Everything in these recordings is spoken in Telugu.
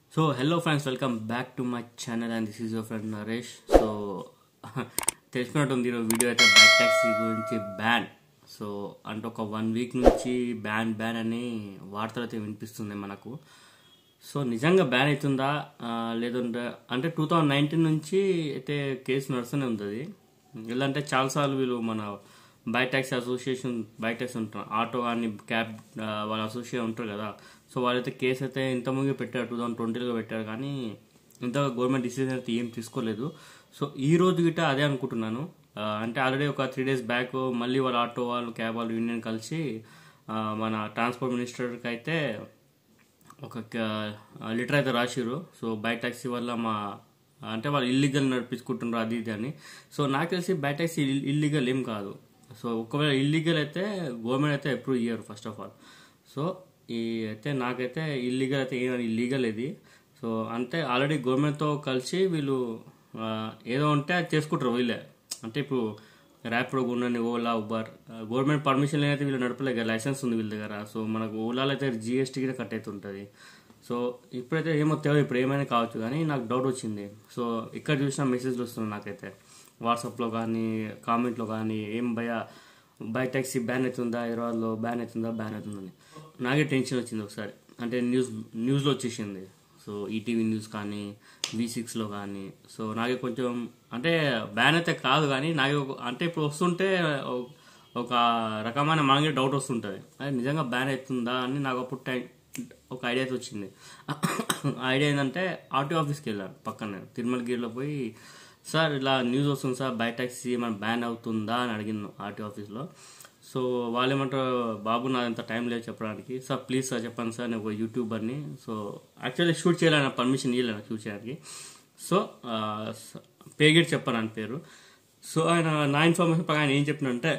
so hello friends welcome back to my channel and this is your friend Naresh so తెలిసినట్టుంది ఈరోజు వీడియో అయితే బ్యాక్ ట్యాక్సీ గురించి బ్యాన్ సో అంటే ఒక వన్ వీక్ నుంచి బ్యాన్ బ్యాన్ అని వార్తలు అయితే వినిపిస్తుంది మనకు సో నిజంగా బ్యాన్ అవుతుందా ఆ, లేదంటే అంటే టూ థౌజండ్ నైన్టీన్ నుంచి అయితే కేసు నడుస్తూనే ఉంటుంది ఎలా అంటే చాలాసార్లు వీళ్ళు మన bike taxi association bike taxi ఉంటారు ఆటో కానీ క్యాబ్ ఆ, వాళ్ళ అసోసియేషన్ ఉంటారు కదా సో వాళ్ళైతే కేసు అయితే ఇంత ముందు పెట్టారు టూ థౌజండ్ ట్వంటీలో పెట్టారు కానీ ఇంత గవర్నమెంట్ డిసిజన్ అయితే ఏం తీసుకోలేదు సో ఈ రోజు గిట్ట అదే అనుకుంటున్నాను ఆ, అంటే ఆల్రెడీ ఒక త్రీ డేస్ బ్యాక్ మళ్ళీ వాళ్ళ ఆటో వాళ్ళు క్యాబ్ వాళ్ళు యూనియన్ కలిసి ఆ, మన ట్రాన్స్పోర్ట్ మినిస్టర్కి అయితే ఒక లిటర్ అయితే రాసిరు సో బైక్ ట్యాక్సీ వల్ల మా అంటే వాళ్ళు ఇల్లీగల్ నడిపించుకుంటున్నారు అది ఇది అని సో నాకు తెలిసి బైక్ ట్యాక్సీ ఇల్లీగల్ ఏం కాదు సో ఒకవేళ ఇల్లీగల్ అయితే గవర్నమెంట్ అయితే అప్రూవ్ ఇయ్యరు ఫస్ట్ ఆఫ్ ఆల్ సో ఈ అయితే నాకైతే ఇల్లీగల్ అయితే ఏమైనా ఇల్లీగల్ ఇది సో అంటే ఆల్రెడీ గవర్నమెంట్తో కలిసి వీళ్ళు ఆ, ఏదో ఉంటే అది చేసుకుంటారు వీళ్ళే అంటే ఇప్పుడు ర్యాపిడో ఉండని ఓలా ఉబర్ గవర్నమెంట్ పర్మిషన్ లేనైతే వీళ్ళు నడపలే కదా లైసెన్స్ ఉంది వీళ్ళ దగ్గర సో మనకు ఓలాలో అయితే జిఎస్టీ కూడా కట్ అవుతుంటుంది సో ఇప్పుడైతే ఏమో తెలియదు ఇప్పుడు ఏమైనా కావచ్చు కానీ నాకు డౌట్ వచ్చింది సో ఇక్కడ చూసిన మెసేజ్లు వస్తున్నాయి నాకైతే వాట్సాప్లో కానీ కామెంట్లో కానీ ఏం భయ బైక్ ట్యాక్సీ బ్యాన్ అవుతుందా హైదరాబాద్లో బ్యాన్ అవుతుందా బ్యాన్ అవుతుందని నాకే టెన్షన్ వచ్చింది ఒకసారి అంటే న్యూస్ న్యూస్లో వచ్చేసింది సో ఈటీవీ న్యూస్ కానీ వి సిక్స్లో కానీ సో నాకే కొంచెం అంటే బ్యాన్ అయితే కాదు కానీ నాకు ఒక- అంటే ఇప్పుడు వస్తుంటే ఒక- ఒక రకమైన మనకి డౌట్ వస్తుంటుంది అది నిజంగా బ్యాన్ అవుతుందా అని నాకు అప్పుడు టైం ఒక ఐడియా అయితే వచ్చింది ఐడియా ఏంటంటే ఆర్టీ ఆఫీస్కి వెళ్ళాను పక్కనే తిరుమలగిరిలో పోయి సార్ ఇలా న్యూస్ వస్తుంది సార్ బై ట్యాక్సీ మన బ్యాన్ అవుతుందా అని అడిగినాను ఆర్టీ ఆఫీస్లో సో వాళ్ళు ఏమంటారు బాబు నా అంత టైం లేదు చెప్పడానికి సార్ ప్లీజ్ సార్ చెప్పండి సార్ నేను ఒక యూట్యూబర్ని సో యాక్చువల్లీ షూట్ చేయాలని పర్మిషన్ ఇవ్వలేను షూట్ చేయడానికి సో పేగేట్ చెప్పాను ఆయన పేరు సో ఆయన నా ఇన్ఫర్మేషన్ ప్రకారం ఆయన ఏం చెప్పినంటే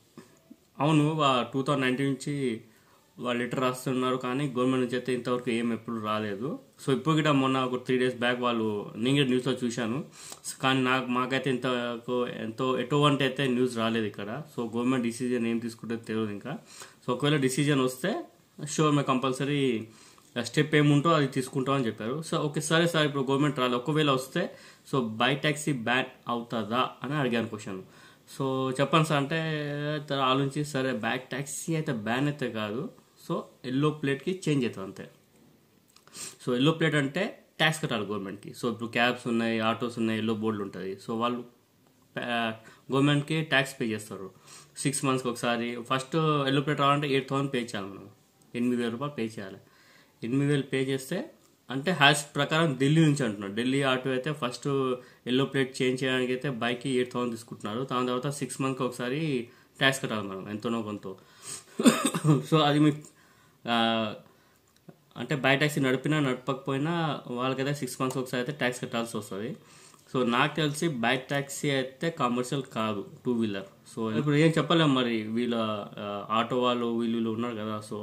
అవును టూ థౌజండ్ నైన్టీన్ నుంచి వాళ్ళు లెటర్ రాస్తున్నారు కానీ గవర్నమెంట్ నుంచి అయితే ఇంతవరకు ఏం ఎప్పుడు రాలేదు సో ఇప్పుడు కూడా మొన్న ఒక త్రీ డేస్ బ్యాక్ వాళ్ళు నేను కూడా న్యూస్లో చూశాను కానీ నాకు మాకైతే ఇంత ఎంతో ఎటువంటి అయితే న్యూస్ రాలేదు ఇక్కడ సో గవర్నమెంట్ డిసిజన్ ఏం తీసుకుంటే తెలియదు ఇంకా సో ఒకవేళ డిసిజన్ వస్తే షూర్ మేము కంపల్సరీ స్టెప్ ఏముంటో అది తీసుకుంటామని చెప్పారు సో ఓకే సరే సార్ ఇప్పుడు గవర్నమెంట్ రాలేదు ఒకవేళ వస్తే సో బై ట్యాక్సీ బ్యాన్ అవుతుందా అని అడిగాను క్వశ్చన్ సో చెప్పండి సార్ అంటే తను ఆలోచించి సరే బ్యాక్ ట్యాక్సీ అయితే బ్యాన్ అయితే కాదు సో ఎల్లో ప్లేట్కి చేంజ్ అవుతుంది అంతే సో ఎల్లో ప్లేట్ అంటే ట్యాక్స్ కట్టాలి గవర్నమెంట్కి సో ఇప్పుడు క్యాబ్స్ ఉన్నాయి ఆటోస్ ఉన్నాయి ఎల్లో బోర్డులు ఉంటుంది సో వాళ్ళు గవర్నమెంట్కి ట్యాక్స్ పే చేస్తారు సిక్స్ మంత్స్కి ఒకసారి ఫస్ట్ ఎల్లో ప్లేట్ రావాలంటే ఎయిట్ థౌసండ్ పే చేయాలి మనం ఎనిమిది వేల రూపాయలు పే చేయాలి ఎనిమిది వేలు పే చేస్తే అంటే హ్యాష్ ప్రకారం ఢిల్లీ నుంచి అంటున్నారు ఢిల్లీ ఆటో అయితే ఫస్ట్ ఎల్లో ప్లేట్ చేంజ్ చేయడానికి అయితే బైక్కి ఎయిట్ థౌసండ్ తీసుకుంటున్నారు దాని తర్వాత సిక్స్ మంత్కి ఒకసారి ట్యాక్స్ కట్టాలి మనం ఎంతనో కొంత సో అది మీ ఆ, అంటే బై ట్యాక్సీ నడిపినా నడపకపోయినా వాళ్ళకైతే సిక్స్ మంత్స్ ఒకసారి అయితే ట్యాక్స్ కట్టాల్సి వస్తుంది సో నాకు తెలిసి బైక్ ట్యాక్సీ అయితే కమర్షియల్ కాదు టూ వీలర్ సో ఇప్పుడు ఏం చెప్పలేము మరి వీళ్ళ ఆ, ఆటో వాళ్ళు వీళ్ళు వీళ్ళు ఉన్నారు కదా సో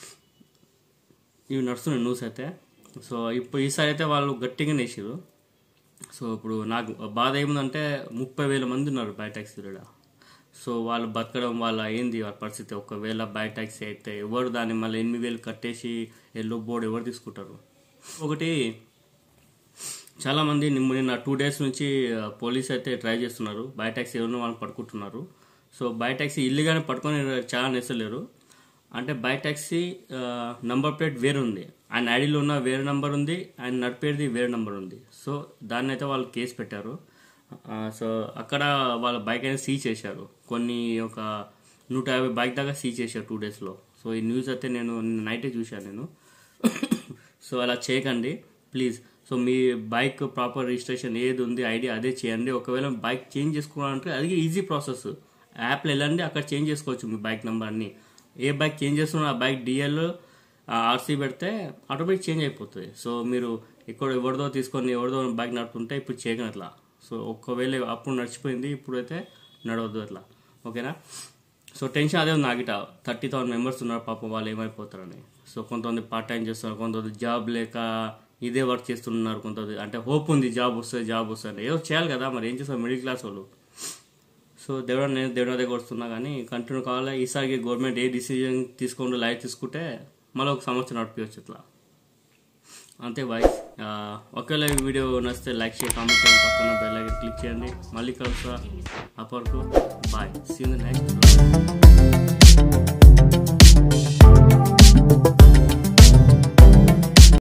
ఇవి నడుస్తున్నాయి న్యూస్ అయితే సో ఇప్పుడు ఈసారి అయితే వాళ్ళు గట్టిగా నేసారు సో ఇప్పుడు నాకు బాధ ఏముందంటే ముప్పై వేల మంది ఉన్నారు బై ట్యాక్సీలో సో వాళ్ళు బతకడం వాళ్ళ ఏంది వాళ్ళ పరిస్థితి ఒకవేళ బై ట్యాక్సీ అయితే ఎవరు దాన్ని మళ్ళీ ఎనిమిది వేలు కట్టేసి ఎల్లో బోర్డు ఎవరు తీసుకుంటారు ఒకటి చాలా మంది నిన్న నిన్న టూ డేస్ నుంచి ఆ, పోలీస్ అయితే ట్రై చేస్తున్నారు బై ట్యాక్సీ ఎవరినో వాళ్ళని పట్టుకుంటున్నారు సో బై ట్యాక్సీ ఇల్లుగానే పట్టుకొని చాలా నెసలేరు అంటే బై ట్యాక్సీ నంబర్ ప్లేట్ వేరు ఉంది ఆయన ఐడిలో ఉన్న వేరే నంబర్ ఉంది ఆయన నడిపేది వేరే నంబర్ ఉంది సో దాన్ని అయితే వాళ్ళు కేసు పెట్టారు ఆ, సో అక్కడ వాళ్ళ బైక్ అనేది సీజ్ చేశారు కొన్ని ఒక నూట యాభై బైక్ దాకా సీజ్ చేశారు టూ డేస్లో సో ఈ న్యూస్ అయితే నేను నిన్న నైటే చూశాను నేను సో అలా చేయకండి ప్లీజ్ సో మీ బైక్ ప్రాపర్ రిజిస్ట్రేషన్ ఏది ఉంది ఐడి అదే చేయండి ఒకవేళ బైక్ చేంజ్ చేసుకోవాలంటే అది ఈజీ ప్రాసెస్ యాప్లో వెళ్ళండి అక్కడ చేంజ్ చేసుకోవచ్చు మీ బైక్ నెంబర్ అన్ని ఏ బైక్ చేంజ్ చేస్తున్నా ఆ బైక్ డిఎల్ ఆర్సీ పెడితే ఆటోమేటిక్ చేంజ్ అయిపోతుంది సో మీరు ఎక్కడ ఎవరిదో తీసుకొని ఎవరిదో బైక్ నడుపుతుంటే ఇప్పుడు చేయగలం అట్లా సో ఒకవేళ అప్పుడు నడిచిపోయింది ఇప్పుడైతే నడవద్దు అట్లా ఓకేనా సో టెన్షన్ అదే ఉంది నాగిట థర్టీ థౌసండ్ మెంబర్స్ ఉన్నారు పాపం వాళ్ళు ఏమైపోతారని సో కొంతమంది పార్ట్ టైం చేస్తున్నారు కొంతమంది జాబ్ లేక ఇదే వర్క్ చేస్తున్నారు కొంతమంది అంటే హోప్ ఉంది జాబ్ వస్తుంది జాబ్ వస్తుంది ఏదో చేయాలి కదా మరి ఏం చేస్తారు మిడిల్ క్లాస్ వాళ్ళు సో దేవుడు నేను దేవుడి దగ్గర వస్తున్నా కానీ కంటిన్యూ కావాలి ఈసారి గవర్నమెంట్ ఏ డిసిజన్ తీసుకుంటూ లైఫ్ తీసుకుంటే మళ్ళీ ఒక సంవత్సరం నడిపించచ్చు ఇట్లా అంతే బాయ్ ఒకవేళ ఈ వీడియో నచ్చితే లైక్ చేయండి కామెంట్ చేయండి పక్కన బెల్ ఐకన్ క్లిక్ చేయండి మళ్ళీ కలుస్తా అప్పటికు బాయ్ సీ నెక్స్ట్